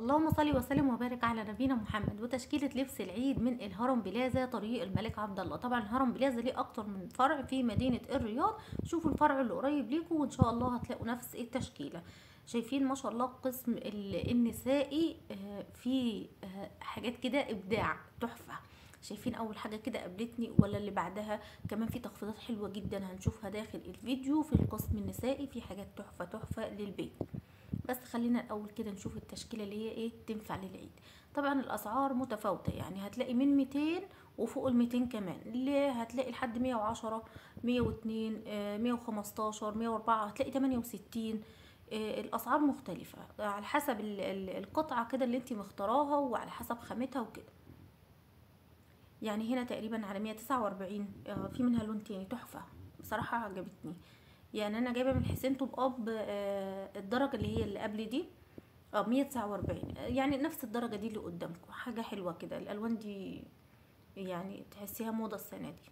اللهم صل وسلم وبارك على نبينا محمد وتشكيلة لبس العيد من الهرم بلازا طريق الملك عبد الله طبعا الهرم بلازا ليه اكتر من فرع في مدينة الرياض شوفوا الفرع اللي قريب ليكم وان شاء الله هتلاقوا نفس التشكيلة شايفين ما شاء الله قسم ال- النسائي آه، فيه آه، حاجات كده ابداع تحفة شايفين اول حاجة كده قابلتني ولا اللي بعدها كمان في تخفيضات حلوة جدا هنشوفها داخل الفيديو في القسم النسائي في حاجات تحفة تحفة للبيت بس خلينا الاول كده نشوف التشكيله اللي هي ايه تنفع للعيد طبعا الاسعار متفاوته يعني هتلاقي من 200 وفوق ال 200 كمان اللي هتلاقي لحد 110 102 آه، 115 104 هتلاقي 68 آه، الاسعار مختلفه على حسب ال- ال- القطعه كده اللي انت مختاراها وعلى حسب خامتها وكده يعني هنا تقريبا على 149 آه، في منها لون تاني تحفه بصراحه عجبتني يعني انا جايبه من حسين طوب اب آه، الدرجه اللي هي اللي قبل دي اه 149 يعني نفس الدرجه دي اللي قدامكم حاجه حلوه كده الالوان دي يعني تحسيها موضه السنه دي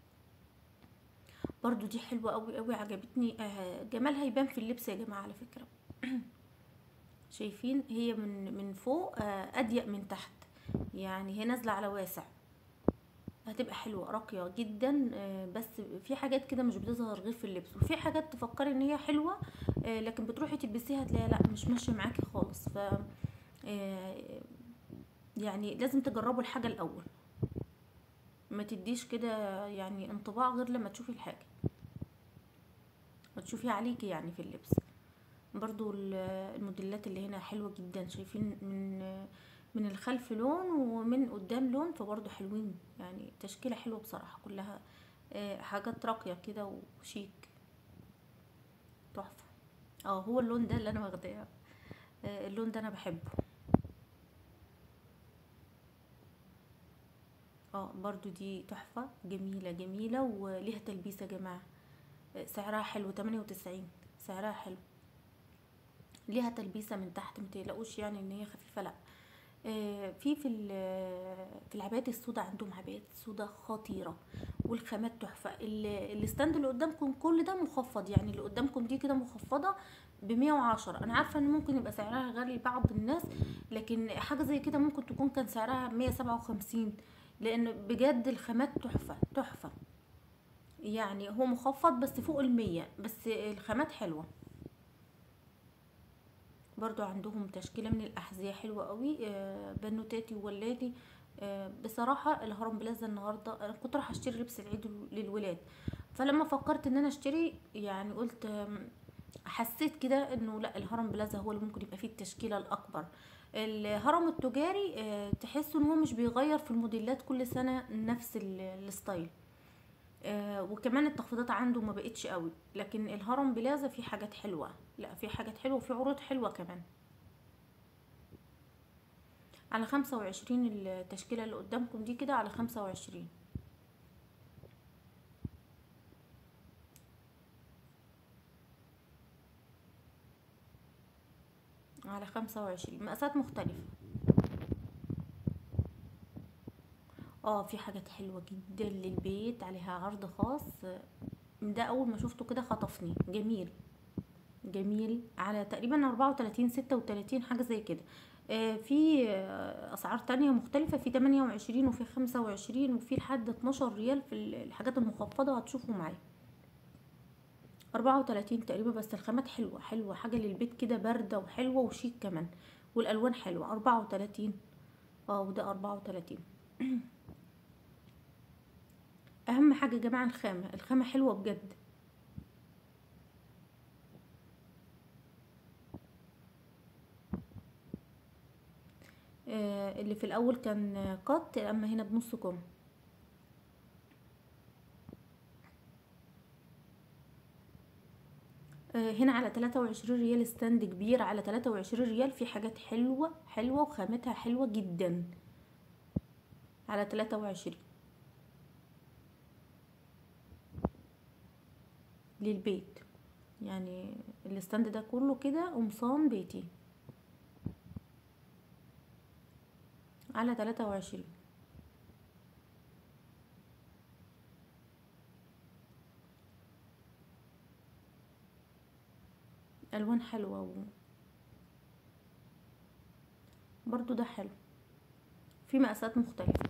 برضو دي حلوه قوي قوي عجبتني آه، جمالها يبان في اللبس يا جماعه على فكره شايفين هي من من فوق آه، اضيق من تحت يعني هي نازله على واسع هتبقى حلوه راقيه جدا آه، بس في حاجات كده مش بتظهر غير في اللبس وفي حاجات تفكري ان هي حلوه آه، لكن بتروحي تلبسيها تلاقيها لا مش ماشيه معاكي خالص ف آه، يعني لازم تجربوا الحاجه الاول ما تديش كده يعني انطباع غير لما تشوفي الحاجه وتشوفيها عليكي يعني في اللبس برضو ال- الموديلات اللي هنا حلوة جدا شايفين من من الخلف لون ومن قدام لون فبرضو حلوين يعني تشكيلة حلوة بصراحة كلها آه، حاجات راقية كده وشيك تحفة اه هو اللون ده اللي انا واخداه آه، اللون ده انا بحبه اه برضو دي تحفة جميلة جميلة وليها تلبيسة يا جماعة آه، سعرها حلو 98 سعرها حلو ليها تلبيسه من تحت متقلقوش يعني ان هي خفيفه لا آه، في في ال- في العبايات السوداء عندهم عبايات سوداء خطيره والخامات تحفه ال- الستاند اللي قدامكم كل ده مخفض يعني اللي قدامكم دي كده مخفضه ب 110 انا عارفه ان ممكن يبقى سعرها غالي لبعض الناس لكن حاجه زي كده ممكن تكون كان سعرها 157 لان بجد الخامات تحفه تحفه يعني هو مخفض بس فوق المية بس الخامات حلوه برضو عندهم تشكيلة من الأحذية حلوة قوي آه، بنوتاتي وولادي آه، بصراحة الهرم بلازا النهاردة أنا كنت راح أشتري لبس العيد للولاد فلما فكرت إن أنا أشتري يعني قلت آم، حسيت كده إنه لا الهرم بلازا هو اللي ممكن يبقى فيه التشكيلة الأكبر الهرم التجاري آه، تحسوا إن هو مش بيغير في الموديلات كل سنة نفس ال- الستايل آه وكمان التخفيضات عنده ما بقتش قوي لكن الهرم بلازا فيه حاجات حلوة لا في حاجات حلوة وفي عروض حلوة كمان على خمسة وعشرين التشكيلة اللي قدامكم دي كده على خمسة وعشرين على خمسة وعشرين مقاسات مختلفة اه في حاجات حلوة جدا للبيت عليها عرض خاص ده اول ما شفته كده خطفني جميل جميل على تقريبا أربعة وتلاتين ستة وتلاتين حاجة زي كده آه، في آه، أسعار تانية مختلفة في تمانية وعشرين وفي خمسة وعشرين وفي لحد اتناشر ريال في ال- الحاجات المخفضة هتشوفوا معايا أربعة وتلاتين تقريبا بس الخامات حلوة حلوة حاجة للبيت كده باردة وحلوة وشيك كمان والألوان حلوة أربعة وتلاتين اه وده أربعة وتلاتين أهم حاجة يا جماعة الخامة الخامة حلوة بجد آه، اللي في الاول كان قط اما هنا بنص كم آه، هنا على 23 ريال ستاند كبير على 23 ريال في حاجات حلوة حلوة وخامتها حلوة جدا على 23 للبيت يعني الستاند ده كله كده قمصان بيتي على 23 الوان حلوه و... برضو ده حلو في مقاسات مختلفة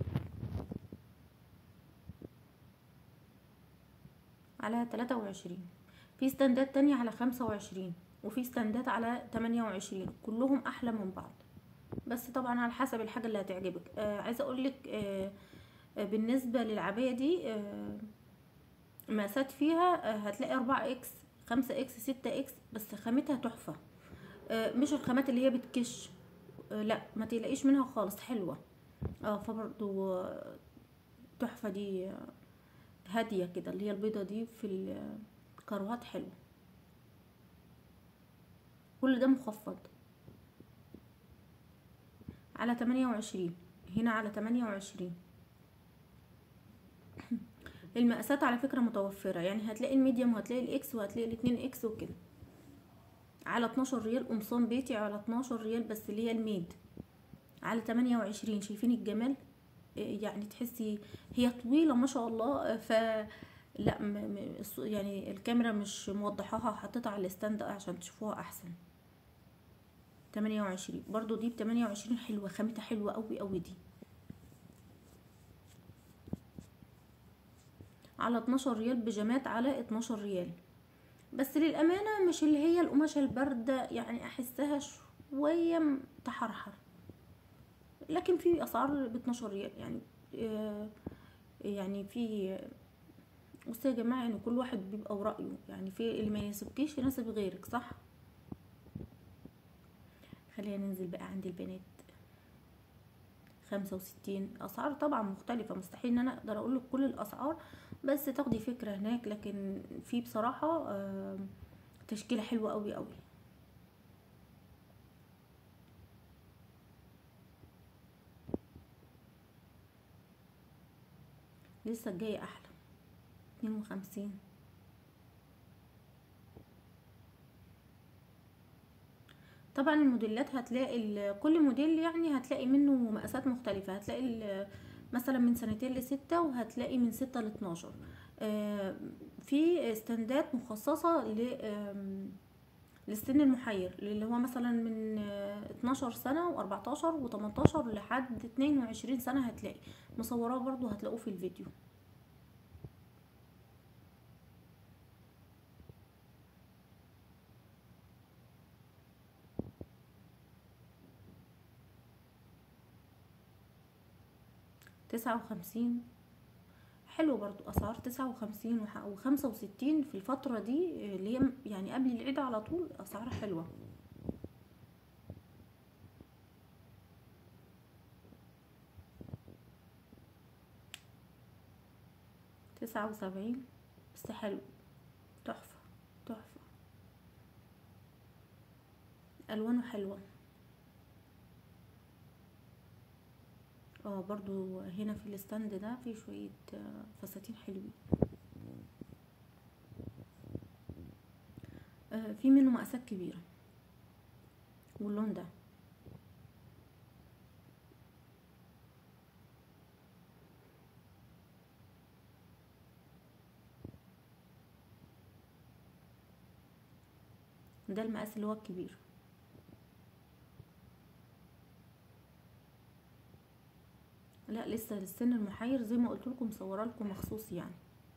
على تلاتة وعشرين في ستاندات تانية على خمسة وعشرين وفي ستاندات على تمانية وعشرين كلهم احلى من بعض بس طبعا على حسب الحاجة اللي هتعجبك آه عايزة اقولك آه آه بالنسبة للعباية دي آه مقاسات فيها آه هتلاقي أربعة اكس خمسة اكس ستة اكس بس خامتها تحفة آه مش الخامات اللي هي بتكش آه لا ما تقلقيش منها خالص حلوة اه فبرضو آه، تحفة دي آه، هادية كده اللي هي البيضة دي في الكروات حلوة كل ده مخفض على تمانية وعشرين هنا على تمانية وعشرين المقاسات على فكرة متوفرة يعني هتلاقي الميديوم وهتلاقي الاكس وهتلاقي الاتنين اكس وكده على اتناشر ريال قمصان بيتي على اتناشر ريال بس اللي هي الميد على تمانية وعشرين شايفين الجمال إيه يعني تحسي هي طويلة ما شاء الله ف لا م... م... الص- يعني الكاميرا مش موضحاها حطيتها على الستاند عشان تشوفوها احسن تمانية وعشرين برضو دي بتمانية وعشرين حلوة خامتها حلوة قوي قوي دي على اتناشر ريال بيجامات على اتناشر ريال بس للأمانة مش اللي هي القماشة الباردة يعني أحسها شوية م- تحرحر لكن في أسعار باتناشر ريال يعني آه، يعني في بصوا يا جماعة يعني كل واحد بيبقى ورأيه يعني في اللي ما يناسبكيش يناسب غيرك صح خلينا ننزل بقى عند البنات خمسة وستين أسعار طبعا مختلفة مستحيل إن أنا أقدر أقولك كل الأسعار بس تاخدي فكرة هناك لكن في بصراحة آه، تشكيلة حلوة أوي أوي لسه الجاية أحلى اتنين وخمسين طبعا الموديلات هتلاقي ال- كل موديل يعني هتلاقي منه مقاسات مختلفة هتلاقي ال- مثلا من سنتين لستة وهتلاقي من ستة لاتناشر آه، في استندات مخصصة ل آم، للسن المحير اللي هو مثلا من آه، 12 سنة و14 و18 لحد 22 سنة هتلاقي مصوراه برضو هتلاقوه في الفيديو تسعة وخمسين حلو برضو اسعار تسعة وخمسين وخمسة وستين في الفترة دي اللي هي يعني قبل العيد على طول اسعار حلوة تسعة وسبعين بس حلو تحفة تحفة الوانه حلوة اه برضو هنا في الستاند ده في شوية آه، فساتين حلوين آه، في منه مقاسات كبيرة واللون ده ده المقاس اللي هو الكبير لا لسه للسن المحير زي ما قلت لكم مصوره لكم مخصوص يعني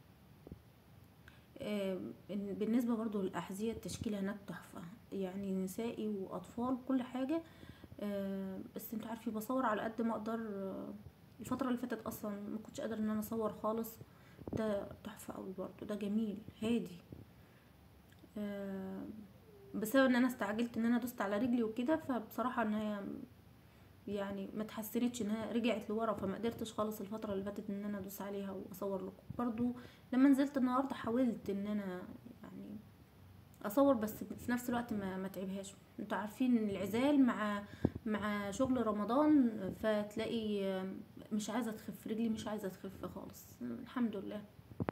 آه، إن- بالنسبه برضو للاحذيه التشكيله هناك تحفه يعني نسائي واطفال كل حاجه آه، بس انتوا عارفين بصور على قد ما اقدر آه، الفتره اللي فاتت اصلا ما كنتش قادره ان انا اصور خالص ده تحفه قوي برضو ده جميل هادي آه، بسبب ان انا استعجلت ان انا دوست على رجلي وكده فبصراحه ان هي يعني ما تحسنتش انها رجعت لورا فما قدرتش خالص الفتره اللي فاتت ان انا ادوس عليها واصور لكم برضو لما نزلت النهارده حاولت ان انا يعني اصور بس في نفس الوقت ما ما تعبهاش انتوا عارفين ان العزال مع مع شغل رمضان فتلاقي مش عايزه تخف رجلي مش عايزه تخف خالص الحمد لله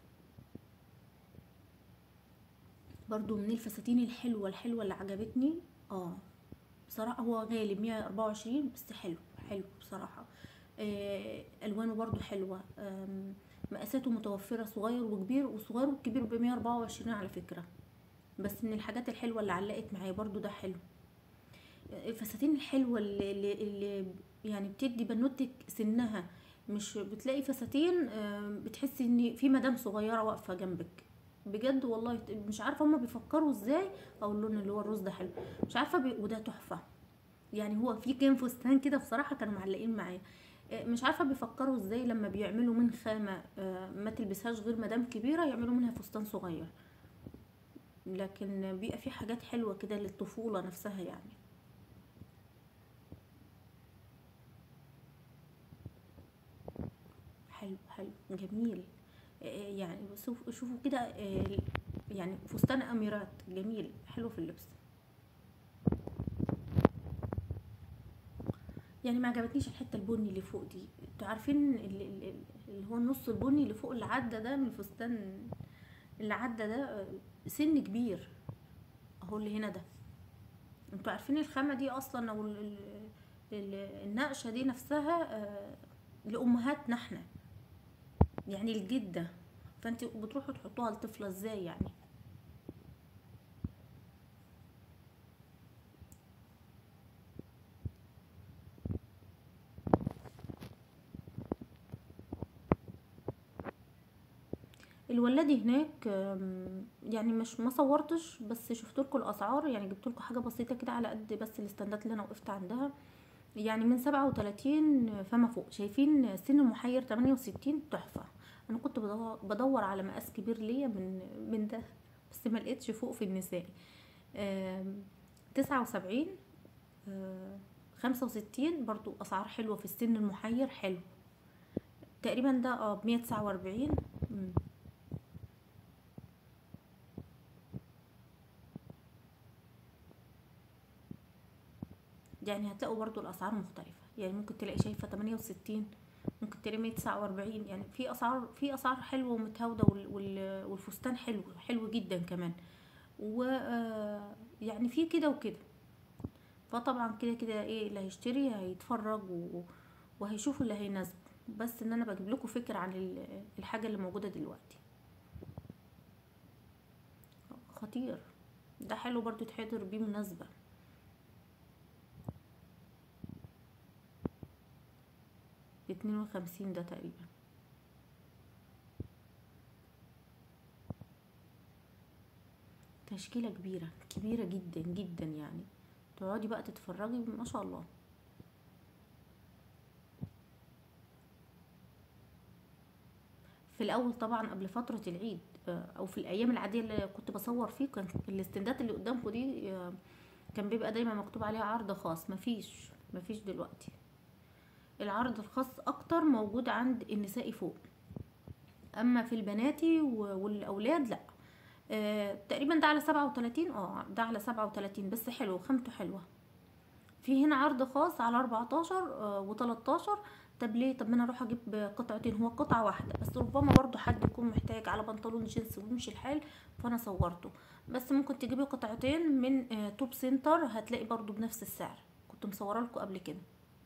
برضو من الفساتين الحلوه الحلوه اللي عجبتني اه بصراحة هو غالي مية أربعة وعشرين بس حلو حلو بصراحة آه، ألوانه برضو حلوة آم، مقاساته متوفرة صغير وكبير وصغير وكبير بمية أربعة وعشرين على فكرة بس من الحاجات الحلوة اللي علقت معايا برضو ده حلو الفساتين الحلوه اللي, اللي, اللي يعني بتدي بنوتك سنها مش بتلاقي فساتين آه، بتحسي ان في مدام صغيره واقفه جنبك بجد والله مش عارفه هما بيفكروا ازاي او اللون اللي هو الروز ده حلو مش عارفه بي... وده تحفه يعني هو في كام فستان كده بصراحه كانوا معلقين معايا آه، مش عارفه بيفكروا ازاي لما بيعملوا من خامه آه، ما تلبسهاش غير مدام كبيره يعملوا منها فستان صغير لكن بيبقى في حاجات حلوه كده للطفوله نفسها يعني حلو حلو جميل آه، يعني شوف- شوفوا كده آه، يعني فستان اميرات جميل حلو في اللبس يعني ما عجبتنيش الحته البني اللي فوق دي انتوا عارفين ال- ال- ال- اللي هو النص البني اللي فوق اللي عدى ده من الفستان اللي عدى ده آه، سن كبير اهو اللي هنا ده انتوا عارفين الخامه دي اصلا او ال- ال- ال- النقشه دي نفسها آه، لامهاتنا احنا يعني الجده فانت بتروحوا تحطوها لطفله ازاي يعني الولادي هناك آم، يعني مش ما صورتش بس شفت لكم الاسعار يعني جبت لكم حاجه بسيطه كده على قد بس الاستندات اللي انا وقفت عندها يعني من سبعة وتلاتين فما فوق شايفين سن المحير تمانية وستين تحفة انا كنت بدور, بدور على مقاس كبير ليا من من ده بس ما لقيتش فوق في النسائي آم، تسعة وسبعين خمسة وستين برضو اسعار حلوة في السن المحير حلو تقريبا ده اه بمية تسعة واربعين يعني هتلاقوا برضو الاسعار مختلفة يعني ممكن تلاقي شايفة تمانية وستين ممكن تلاقي مية تسعة واربعين يعني في اسعار في اسعار حلوة ومتهاودة وال- وال- والفستان حلو حلو جدا كمان و آه، يعني في كده وكده فطبعا كده كده ايه اللي هيشتري هيتفرج و... وهيشوف اللي هيناسبه بس ان انا بجيب لكم فكرة عن ال- الحاجة اللي موجودة دلوقتي خطير ده حلو برضو يتحضر بيه مناسبة باتنين وخمسين ده تقريبا تشكيلة كبيرة كبيرة جدا جدا يعني تقعدي بقى تتفرجي ما شاء الله في الاول طبعا قبل فترة العيد آه، او في الايام العادية اللي كنت بصور فيه كان الاستندات اللي قدامكم دي آه، كان بيبقى دايما مكتوب عليها عرض خاص مفيش مفيش دلوقتي العرض الخاص اكتر موجود عند النسائي فوق اما في البناتي و- والاولاد لا آه تقريبا ده على سبعة وتلاتين اه ده على سبعة وتلاتين بس حلو خامته حلوة في هنا عرض خاص على اربعتاشر آه وتلاتاشر طب ليه طب ما انا اروح اجيب قطعتين هو قطعة واحدة بس ربما برضو حد يكون محتاج على بنطلون جينز ويمشي الحال فانا صورته بس ممكن تجيبي قطعتين من آه توب سنتر هتلاقي برضو بنفس السعر كنت مصوره لكم قبل كده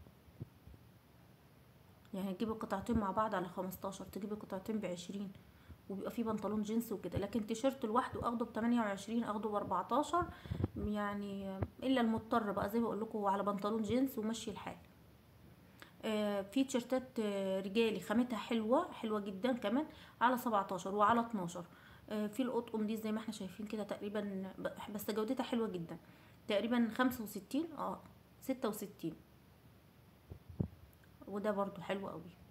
يعني تجيبي قطعتين مع بعض على خمستاشر تجيبي قطعتين بعشرين وبيبقى فيه بنطلون جينز وكده لكن تيشيرت لوحده اخده بتمانية وعشرين اخده باربعتاشر يعني الا المضطر بقى زي ما اقول لكم على بنطلون جينز ومشي الحال آه، في تيشيرتات آه، رجالي خامتها حلوه حلوه جدا كمان على 17 وعلى 12 آه، في القطقم دي زي ما احنا شايفين كده تقريبا ب- بس جودتها حلوه جدا تقريبا 65 اه 66 وده برضو حلو قوي